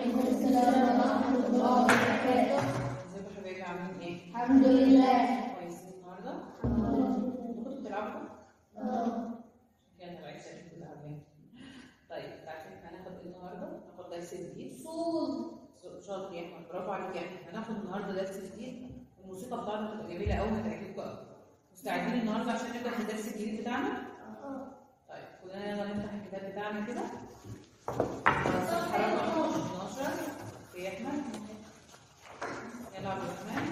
وعليكم السلام ورحمة الله وبركاته ازيكم يا حبايبي عاملين ايه؟ الحمد لله كويسين النهارده؟ انتوا كنتوا بتلعبوا؟ يلا العيش عشان كده عاملين طيب عارفين هناخد ايه النهارده؟ هناخد درس جديد صوت شاطر يا احمد برافو عليك يا احمد هناخد النهارده درس جديد الموسيقى بتاعته هتبقى جميله قوي هتعجبكم قوي مستعدين النهارده عشان نبدا في الدرس الجديد بتاعنا؟ طيب كلنا يلا نفتح الكتاب بتاعنا كده صفحه رقم 12 يا احمد يلا عبد الرحمن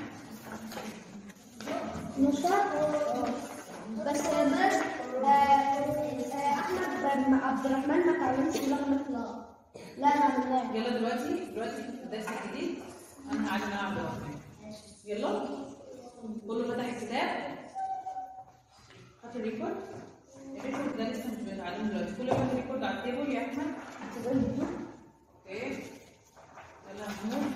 نشاط بس بس آه، آه، احمد بن عبد الرحمن ما تعلمش لغة لا لا لا لا يلا دلوقتي دلوقتي الدرس الجديد انا هعلم انا عبد الرحمن يلا كله فتح الكتاب حط الريكورد الريكورد ده لسه مش بنتعلمه دلوقتي كله يحط ريكورد على التيبل يا احمد اوكي يلا محمود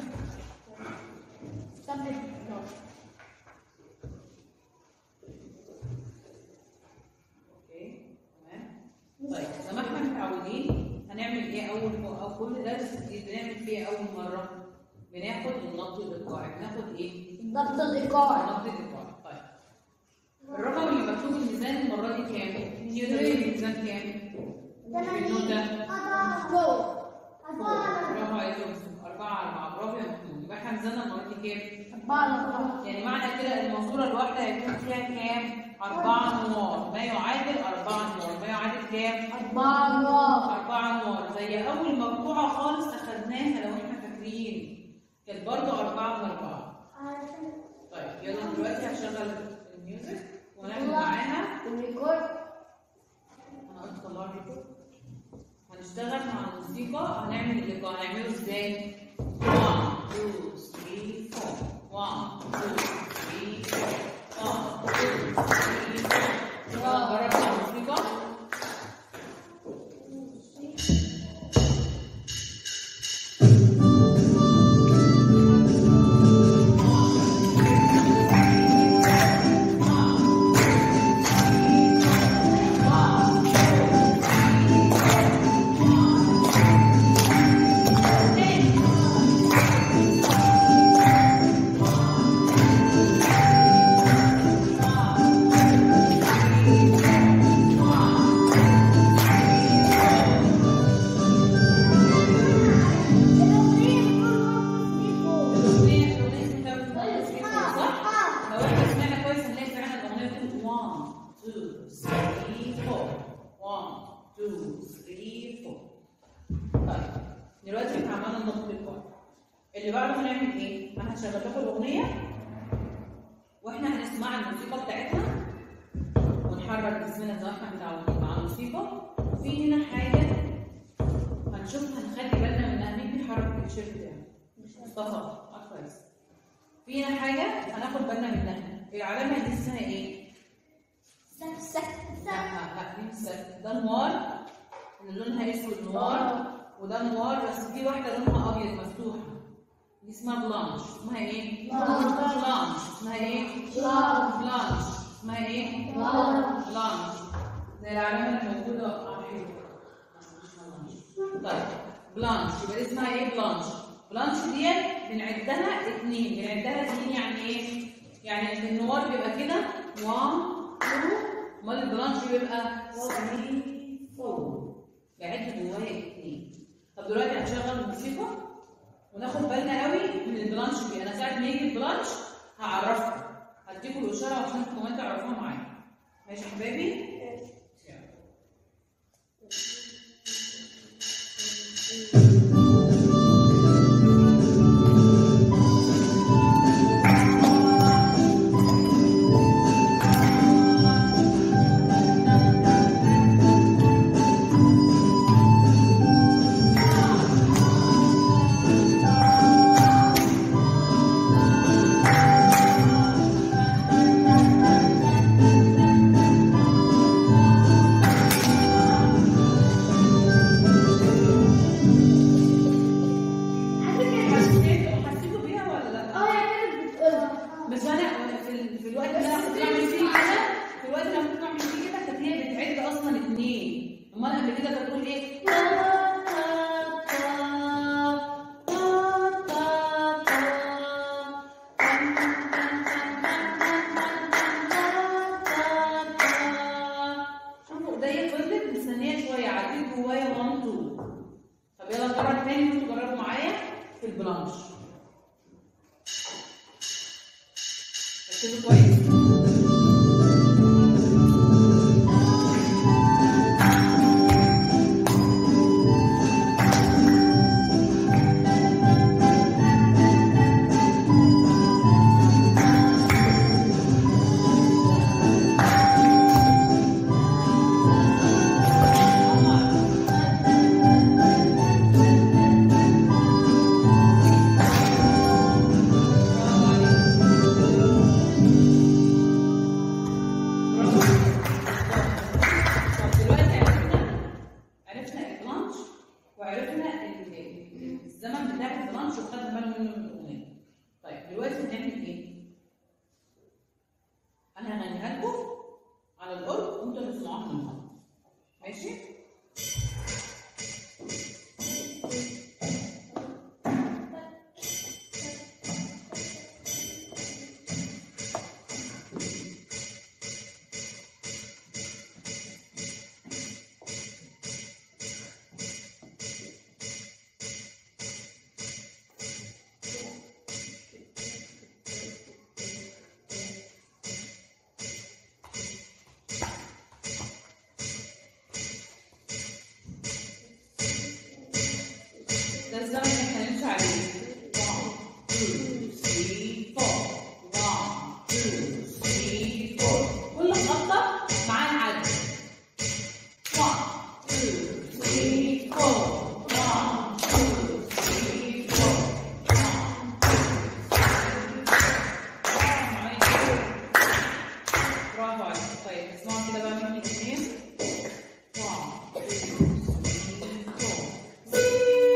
اوكي تمام طيب زي ما احنا متعودين هنعمل ايه اول او كل درس جديد بنعمل فيه إيه اول مره بناخد النقد الايقاعي بناخد ايه ضبط الايقاع النقد الايقاعي طيب الرقم اللي مكتوب الميزان المره دي كام مين يقدر يقول الميزان كام النوع ده فوق برافو عليك يا مصطفى أربعة أربعة برافو يا مكتوب يبقى احنا ميزاننا المرة دي كام؟ أربعة يعني معنى كده المنصورة الواحدة هيكون فيها كام؟ أربعة نوار ما يعادل أربعة نوار ما يعادل كام؟ أربعة نوار أربعة نوار زي أول مقطوعة خالص أخدناها لو احنا فاكرين كانت برضه أربعة من أربعة طيب يلا دلوقتي هشغل الميوزك ونعمل معاها الريكورد أنا قلت طلعوا الريكورد هنشتغل مع الموسيقى هنعمل اللقاء هنعمله ازاي؟ 1 2 3 4 1 2 3 4 1 2 3 4 يلا نجرب مع الموسيقى الأغنية الأغنية اسمها موسيقى صح؟ لو احنا سمعنا كويس هنلاقي فعلا الأغنية بتقول 1 2 3 4 1 2 3 4 طيب دلوقتي احنا عملنا النقط الكويس اللي بعده هنعمل ايه؟ انا هشغل لكم الأغنية واحنا هنسمع الموسيقى بتاعتنا ونحرك جسمنا زي ما احنا متعودين مع الموسيقى وفي هنا حاجة هنشوفها نخلي بالنا منها مين بيحرك التيشيرت بتاعه مصطفى اه كويس في هنا حاجة هناخد بالنا منها العلامة دي اسمها ايه؟ سك سك لا لا لا دي مش سد. ده نوار اللي لونها اسود نوار وده نوار بس في واحدة لونها أبيض مفتوحة دي اسمها بلانش اسمها ايه؟ بلانش. بلانش اسمها ايه؟ بلانش. بلانش اسمها ايه؟ بلانش. بلانش زي العلامة اللي موجودة على الحيطة طيب بلانش يبقى دي اسمها ايه بلانش بلانش ديت بنعدها اتنين بنعدها اتنين يعني ايه يعني النوار بيبقى كده 1 2 امال البلانش بيبقى 3 4 بعد جوايا اتنين طب دلوقتي هنشغل الموسيقى وناخد بالنا قوي من البلانش دي انا ساعه ما يجي البلانش هعرفكم هديكم الاشاره عشان كمان تعرفوها معايا ماشي يا حبايبي يلا. حسيتوا حسيتوا بيها ولا لا؟ اه يا كانت بتقولها بس انا في, ال... في الوقت اللي انا كنت بعمل فيه كده في الوقت اللي انا كنت بعمل فيه كده كانت هي بتعد اصلا اثنين امال قبل كده كانت بتقول ايه؟ تا- تا- تا- تا- شويه عديت جوايا 1 2 طب يلا نجرب تاني وانتوا جربوا معايا في البلانش ركزوا كويس برافو عليك. برافو. طب دلوقتي عرفنا عرفنا البلانش وعرفنا ال- ال- الزمن بتاع البلانش وخدنا بالنا منه من الاغنيه. طيب دلوقتي هنعمل ايه؟ انا هغنيها لكم على القرب وانتوا تسمعوها من بعض. ماشي؟ ده الزمن اللي احنا هنمشي عليه 1 2 3 4 1 2 3 4 كل خطة معاها عدد 1 2 3 4 1 2 3 4 برافو عليك طيب اسمعوا كده بقى مني الاثنين 1 2 3 4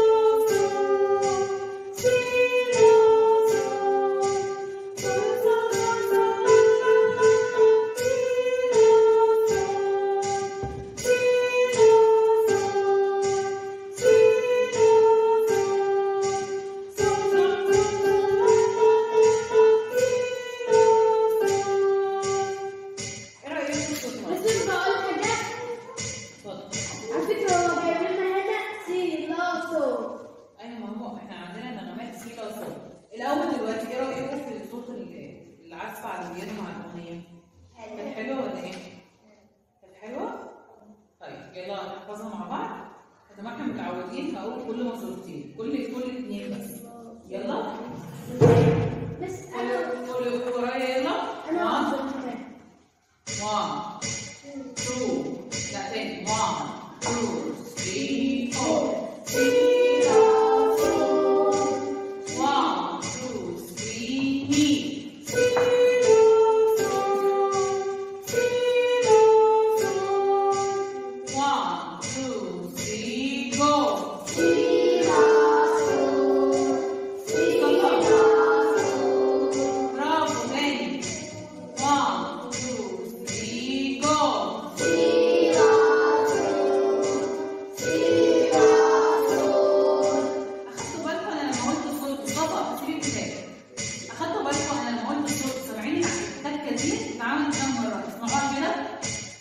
ايه رايك في الصوت بس بقول حاجة اتفضل على فكرة هو بيعمل لنا هنا سي لا صوت ايوه ما هو احنا عندنا نغمات سيلا وصوت الاول دلوقتي ايه رايكم في الصوت ال- العزف على البيانو مع الاغنيه كانت حلوه ولا ايه كانت حلوه طيب يلا نحفظها مع بعض زي ما احنا متعودين هقول كل مصورتين كل كل اتنين بس يلا بس أنا قولوا قولوا ورايا يلا أنا 1 أفضل كمان 1 2 لا تاني 1 2 3 4 سي لا صوت 1 2 3 مي سي لا صوت سي لا صوت 1 2 3 جو سي لا صوت سي لا صوت برافو تاني 1 2 3 جو سي لا صوت سي لا صوت اخدتوا بالكم انا لما قلت الصوت مصطفى سيب الكتاب اخدتوا بالكم انا لما قلت الصوت سامعين التكه دي اتعملت كام مره اسمعوها كده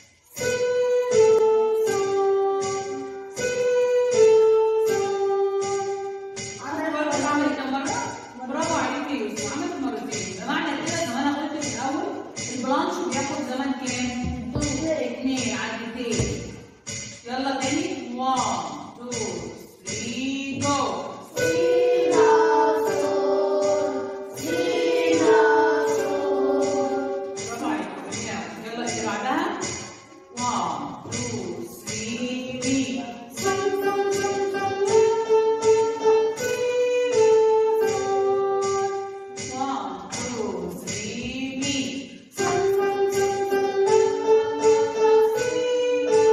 عملت مرة اتعملت كام مرة؟ برافو عليك يا يوسف عملت مرتين يبقى معنى كده زي ما انا قلت في الاول البلانش بياخد زمن كام؟ اتنين عدتين يلا تاني 1 2 3 جو برافو عليك جميل أوي. يلا اللي بعدها 1 2 3 مي One, two, three, me.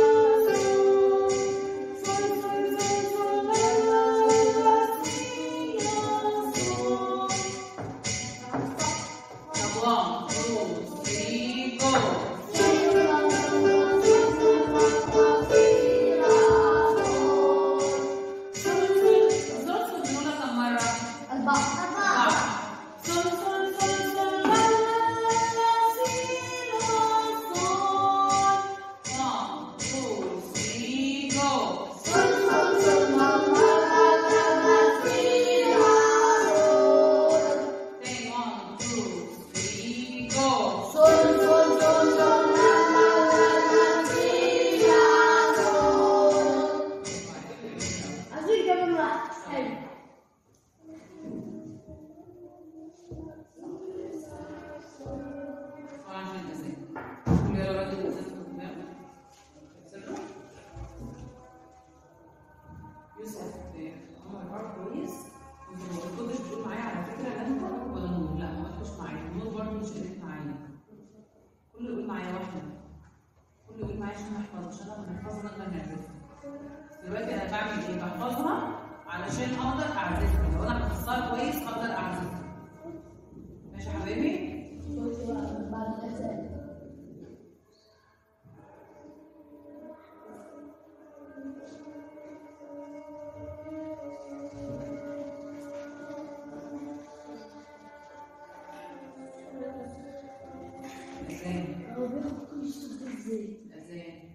بنحفظها لما نعرفها دلوقتي انا بعمل ايه؟ بحفظها علشان اقدر اعزفها لو انا حفظتها كويس هقدر اعزفها ماشي يا حبايبي؟ بعد الأذان اذان هو بياخد كل صوت ازاي؟ اذان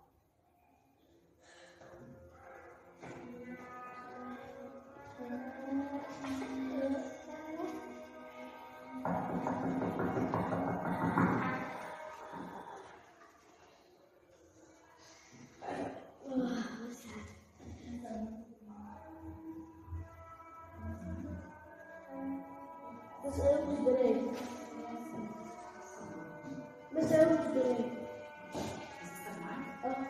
بس انا مش بلاقي بس انا مش بلاقي تستنى معايا؟ اه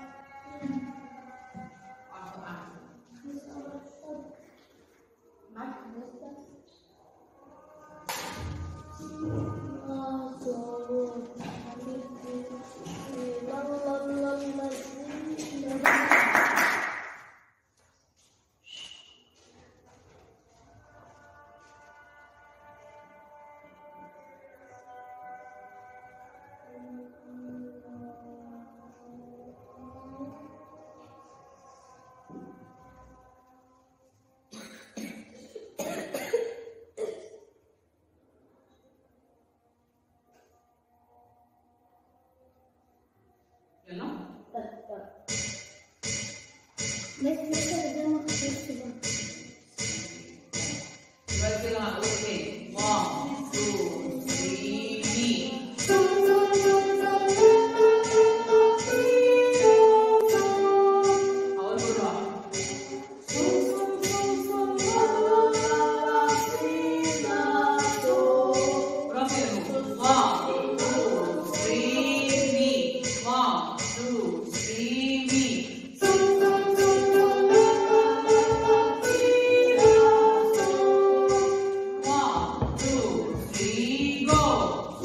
اقعد اقعد معاك يلا دلوقتي انا هقول تاني 1 2 3 مي هقول بالراحه برافو يا نور 1 2 3 مي 1 2 3 مي One, two, three, go.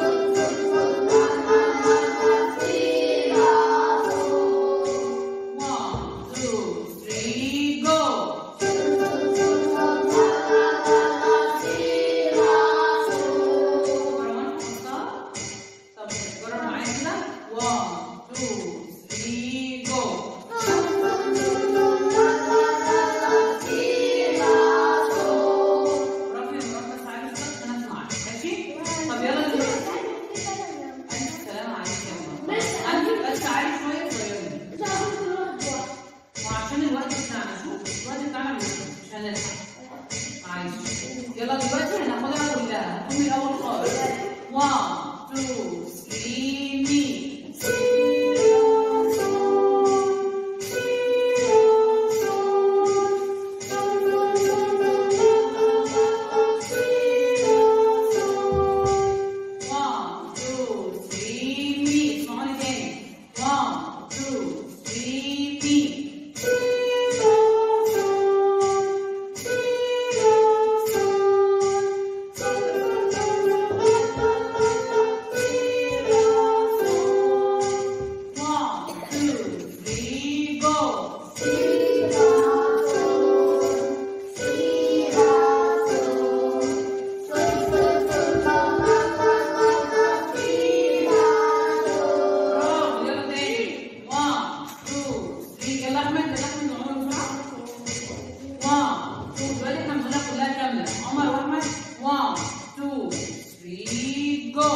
One, two, three, go. مروان حفظتها؟ طب جرب معايا كده. One, two, three, go. برافو يا مروان بس عايز بس انا اسمعك ماشي؟ طب يلا دلوقتي ألف سلام عليك يا مروان. أنت بس عايز شوية صغيرين. وعشان الوقت بتاعنا شوف الوقت بتاعنا بيخلص مش هنلحق معلش يلا دلوقتي هناخدها كلها قومي الاول خالص 1 2 3 مي One, two, three, me. اسمعوني تاني. One, two, three, me. One, two, three, go. برافو يلا تاني. One, two, three. يلا احمد يلا احمد نقول بسرعة. One, two. دلوقتي احنا بنقولها كلها كاملة. عمر واحمد. One, two, three, go.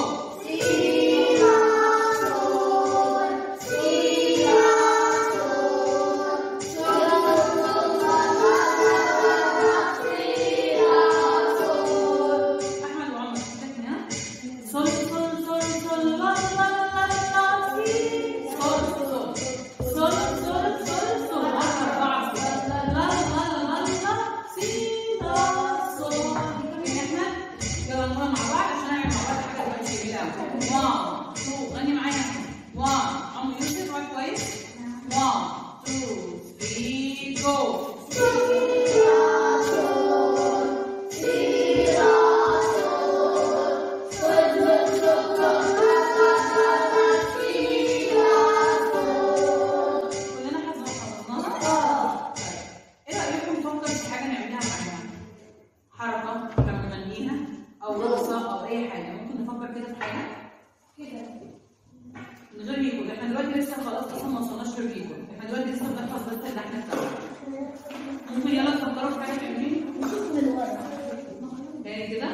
نحفظ بس اللحن بتاعها ممكن يلا تفكروا في حاجه تعملين نشوف من ورا تاني كده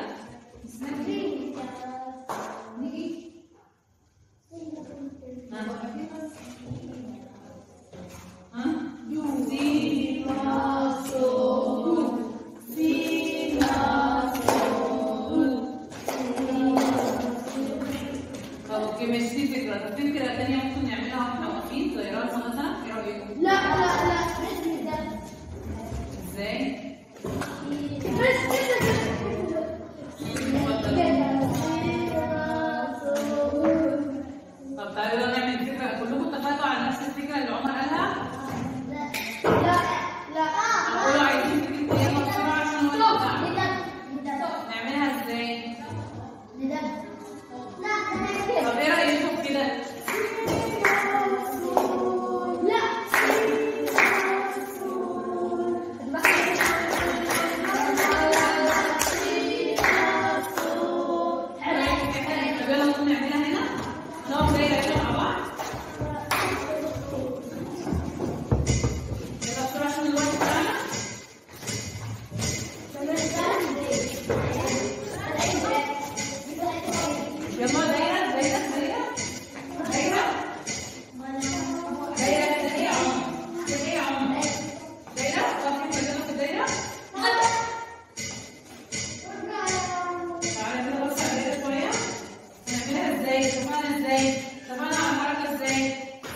ها سي لا صول سي لا صول طب اوكي ماشي دي فكره طب في فكره تانيه ممكن نعملها واحنا واقفين زي رقصه مثلا ايه رايكم؟ لا لا لا رسم ده ازاي؟ بس كده طب تعالوا يلا نعمل فكره كلكم اتفقتوا على نفس الفكره اللي عمر قالها؟ لا لا كلوا عايزين فكره ايه بسرعه عشان الوقت بتاعنا نعملها ازاي؟ طب ايه رايكم كده؟ طب يلا نقوم نعملها هنا نقف دايره كده مع بعض يلا بسرعه عشان الوقت بتاعنا يلا دايره دايره دايره دايره دايره كده ايه يا عمر كده ايه يا عمر دايره وقفي كده في الدايره تعالى كده بص على الدايره شويه هنعملها ازاي اتفقنا ازاي اتفقنا على الحركه ازاي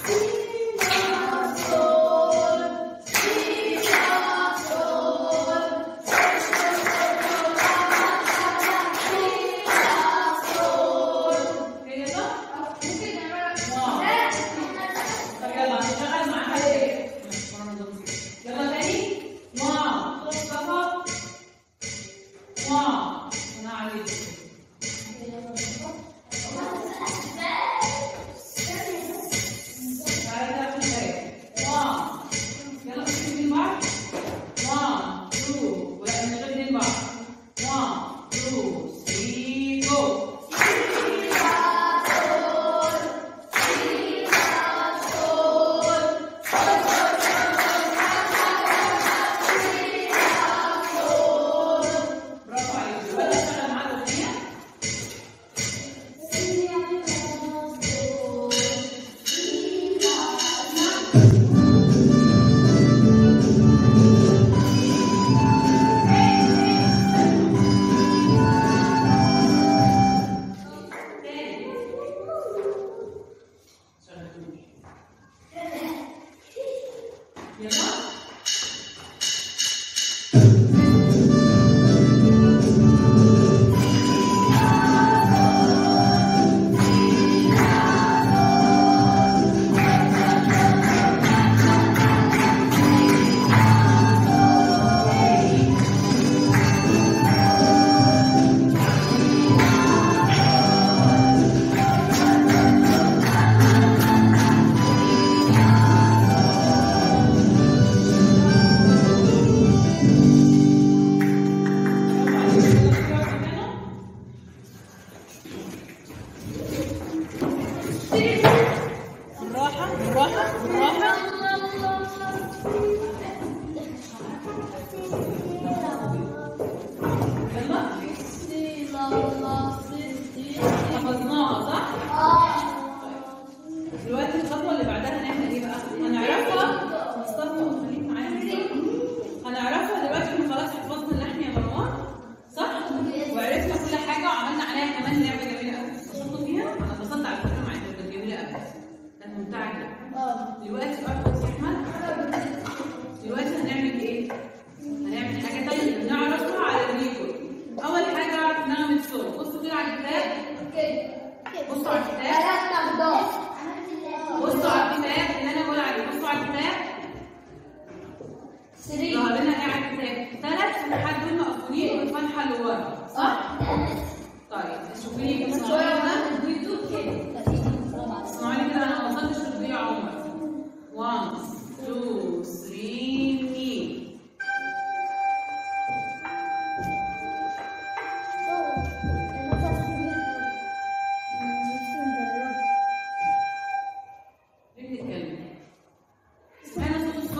هي ده واو طب يلا هنشتغل مع حد ايه يلا تاني واو صفا واو انا عليك تعالى كده في البداية. واو يلا نمسك ايدين بعض واو تو ولا نشغل ايدين بعض واو تو ثري جو برافو عليك دلوقتي اشتغل معاك اغنيه تاني شغلتوني يلا بالراحة بالراحة بالراحة يلا حفظناها صح؟ دلوقتي الخطوة اللي بعدها هنعمل ايه بقى؟ هنعرفها مصطفى وخليك معايا هنعرفها دلوقتي احنا خلاص حفظنا اللحن يا مروان صح؟ وعرفنا كل حاجة وعملنا عليها كمان لعبة جميلة قوي شفتوا فيها؟ أنا اتبسطت على فكرة معاكم كانت جميلة قوي كانت ممتعة جدا دلوقتي أرقص يا أحمد دلوقتي هنعمل ايه؟ هنعمل حاجة تانية بنعرفها على الريكورد أول حاجة أعرف نغمة صوت بصوا كده على الكتاب بصوا على الكتاب بصوا على الكتاب اللي أنا بقول عليه بصوا على الكتاب ظهر لنا ايه على الكتاب؟ ثلاث فتحات دول مقفولين والفتحة اللي ورا صح؟ طيب شوفي كده اسمعوني كده اسمعوني كده أنا ما وصلتش للضياع عمر 1 2 3 مي ليه بتتكلم؟ سمعنا صوت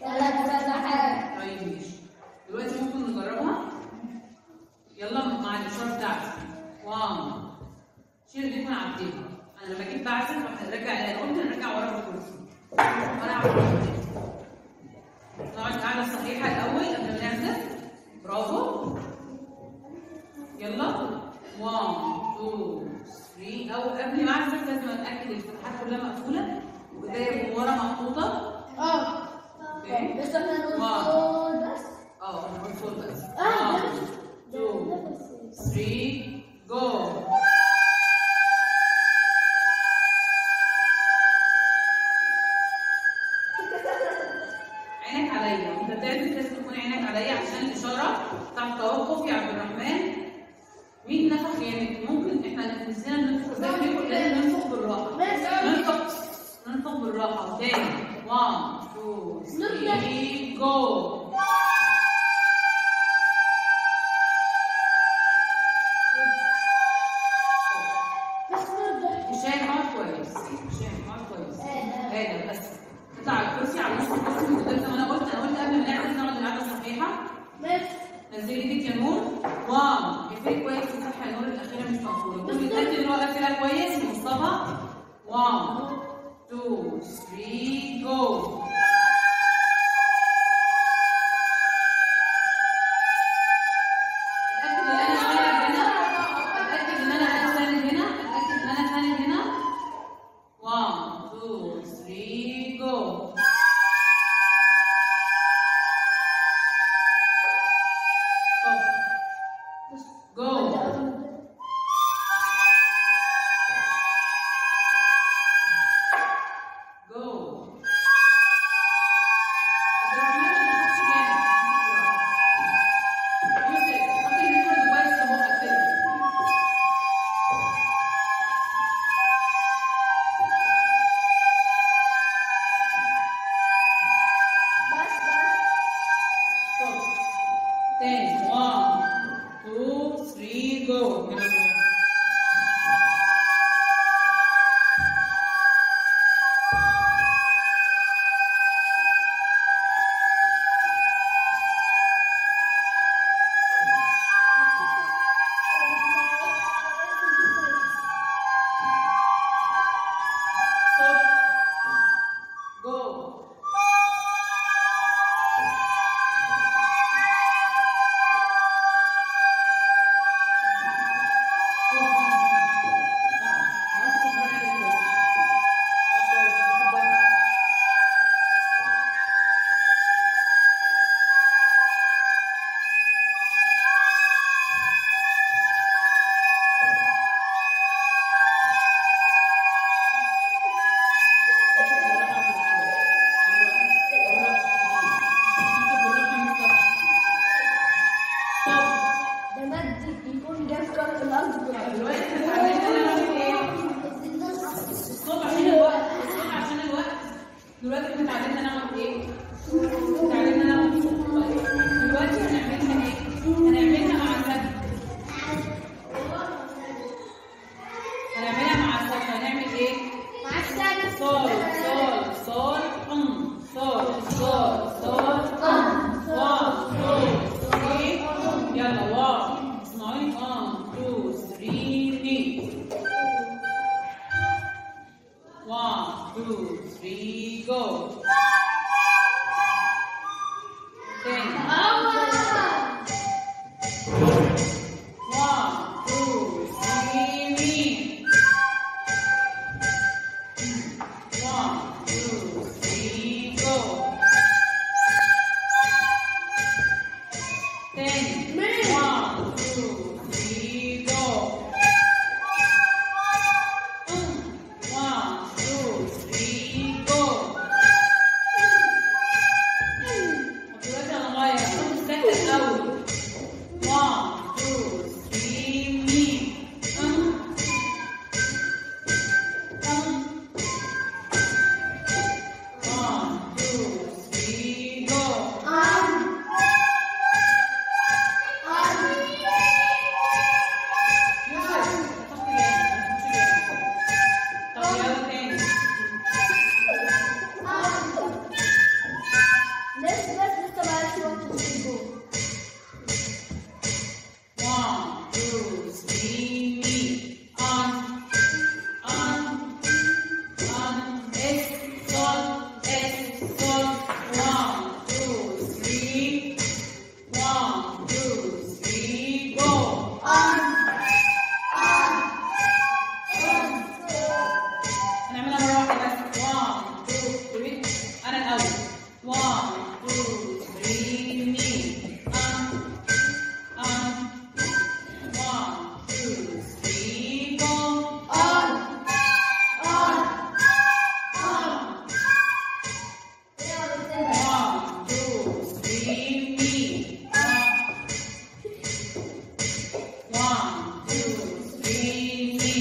ثلاث فتحات طيب ماشي دلوقتي ممكن نجربها يلا مع الاشاره بتاعتي 1 شيل دي من عديها انا لما جيت بعزف راح نرجع انا قلت نرجع ورا الكرسي وانا هعمل نقعد القعده الصحيحه الاول قبل ما نعزف برافو يلا 1 2 3 او قبل ما اعزف لازم اتاكد الفتحات كلها مقفوله وايديا من ورا محطوطه اه اوكي بس احنا نقول واو. صوت بس اه انا قلت فول بس اه 1 ده 2 ده بس 3 جو عينك عليا انت بتعزف لازم تكون عينك عليا عشان الاشاره بتاع التوقف يا عبد الرحمن مين نفخ جامد ممكن احنا نسينا ننفخ زي ما بيقول لازم ننفخ بالراحه ماشي. ننفخ ننفخ بالراحه تاني 1 2 3 جو بس برضه هشام اقعد كويس هشام اقعد كويس آه. هذا بس اطلع على الكرسي على نص الكرسي من قدام زي ما انا قلت انا قلت قبل ما نعمل نقعد القعده الصحيحه ماشي نزلي ايدك يا نور واو اقفلي كويس الفتحه يا نور الاخيره مش مقفوله كل يتاكد ان هو قافلها كويس يا مصطفى 1 2 3 جو اتاكد ان انا ساند هنا اتاكد ان انا ساند هنا اتاكد ان انا ساند هنا 1 2 3 جو جو جو عبد الرحمن ما تاخدش جامد يوسف حط الميكرو ديفايس في بقك كده بس بس Stop. تاني 1 2 3 جو Stop. Go. ده مد يكون جاب كرة الأرض دلوقتي احنا اتعلمنا نعمل ايه؟ الصوت عشان الوقت الصوت عشان الوقت دلوقتي احنا اتعلمنا نعمل ايه؟ اتعلمنا نعمل صوت طيب دلوقتي هنعملها ايه؟ هنعملها مع السد هنعملها مع السد هنعمل ايه؟ مع السنة صول صول صول قم صول صول صول قم واحد اثنين ثلاثة يلا واحد اسمعوني 1 2 3 مي 1 2 3 جو تاني 1 2 3 مي 1 2 3 جو تاني مي. 1 2 3 جو 1 2 3 جو دلوقتي انا غاية بس بس لسه بقى شوية تسيبوه One, two, three, me. On, on, on. Es, sol, es, sol. One, two, three. One, two, three, go. on on on هنعملها مرة واحدة بس. One, two, three. أنا الأول. One, two, three, me. On, on. One, two, three, go. on on on يلا بتسيبها One, two, three, me. One, two, three, me.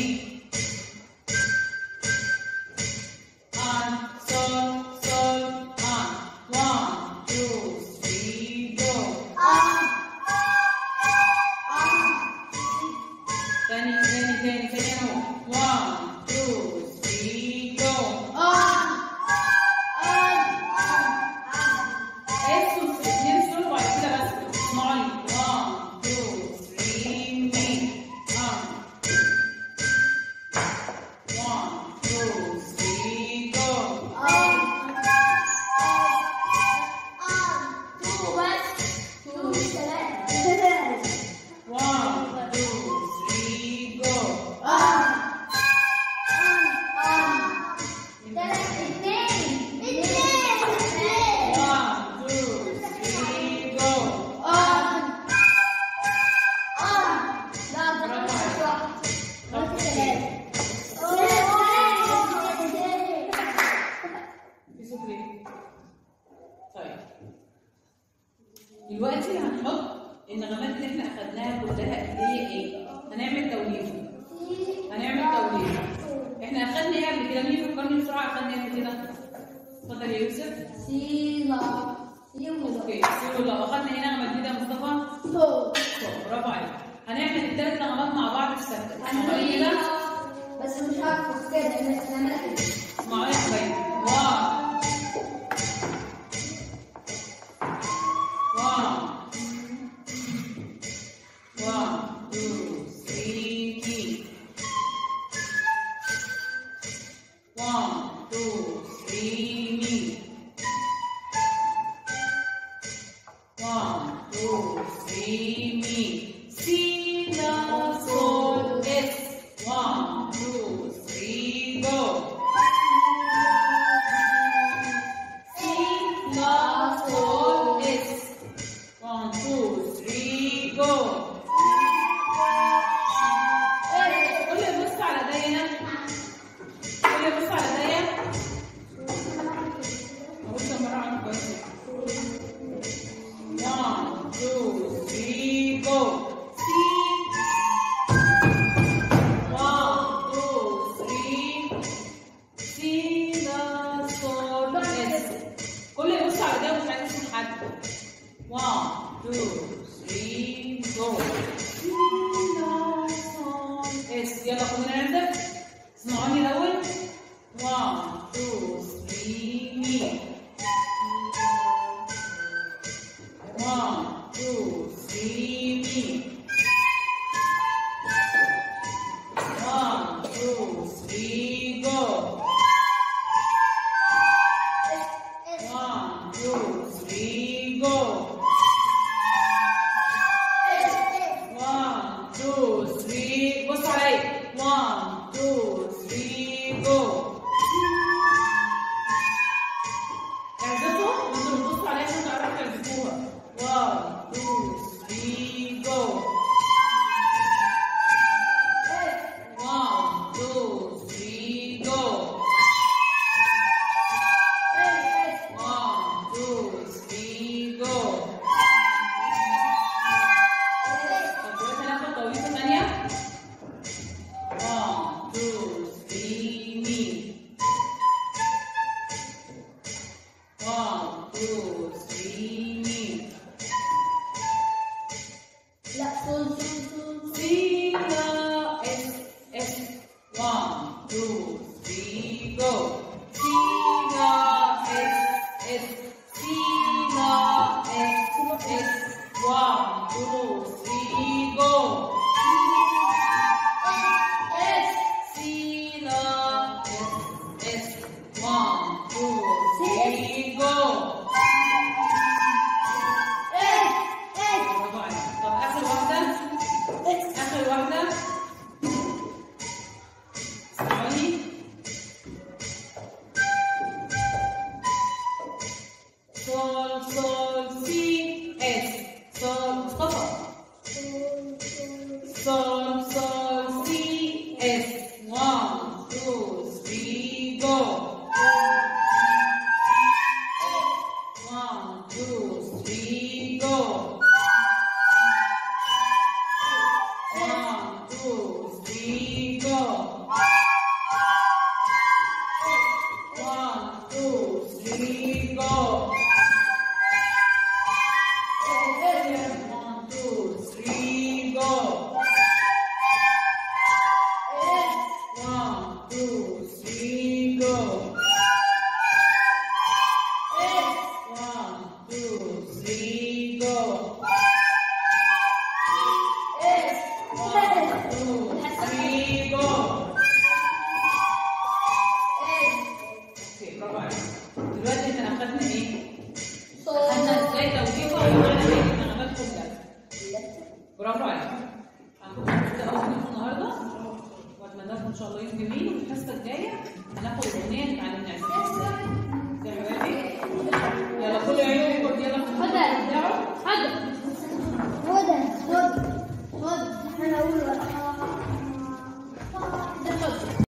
On, sol, sol, on. One, two, three, go. on on تاني تاني تاني تاني أهو. One, two, three, go. on on on اسمه الاثنين سولو وبعد كده بس اسمعوني 1 2 3 مي اه 1 2 3 جو on on two بس two ثلاثة 1 2 3 جو on on on ثلاثة اثنين اثنين 1 2 3 جو on on لا تغلط واحد بس ثلاثة في صوت ليه؟ طيب دلوقتي هنحط النغمات اللي احنا اخدناها كلها اللي هي ايه؟ هنعمل توليفه هنعمل توليفه احنا اخدنا ايه قبل كده؟ مين فكرني بسرعه اخدنا ايه قبل كده؟ اتفضل يا يوسف سيلا سيلا اوكي سيبوا لو اخدنا ايه نغمه جديده يا مصطفى؟ فوق طب برافو عليك هنعمل الثلاث نغمات مع بعض في السكه اسمعوا لي كده بس مش هعرف كده نعملها كده اسمعوا لي يا حبايبي 1 1 1 2 3 key 1 2 3 me 1 2 3 me Si la sol es 1 2 3 go Si la sol es 1 2 3 go كل بص على ايديا كل بص على ايديا بص مرة عنك كويس 1 2 3 go See 1 2 3 See the sol es كل يبص على ايديا ومش عايز يسمع حد 1 2 3 go اس يلا كلنا نبدا اسمعوني الاول 1 2 3 مي 1 2 3 مي 1 2 3 جو 1 2 3 جو 1 2 3 بص عليا 1 2 3 جو اعزفوا وانتوا بتبصوا عليا عشان تعرفوا تعزفوها 1 2 3 جو 1 2 3 جو 1 2 3 جو sol sol si es sol مصطفى sol sol si es one two three go one two three go one two three go one two three go one two three go one two three go one two three go one two three go اوكي برافو عليك دلوقتي احنا اخدنا ايه؟ اخدنا ازاي توجيهها ومعنى ايه النغمات كلها برافو عليك عندكم حصه اول يوم النهارده واتمنى لكم ان شاء الله يوم جميل وفي الحصه الجايه هناخد الاغنيه اللي اتعلمناها تعملوا ايه؟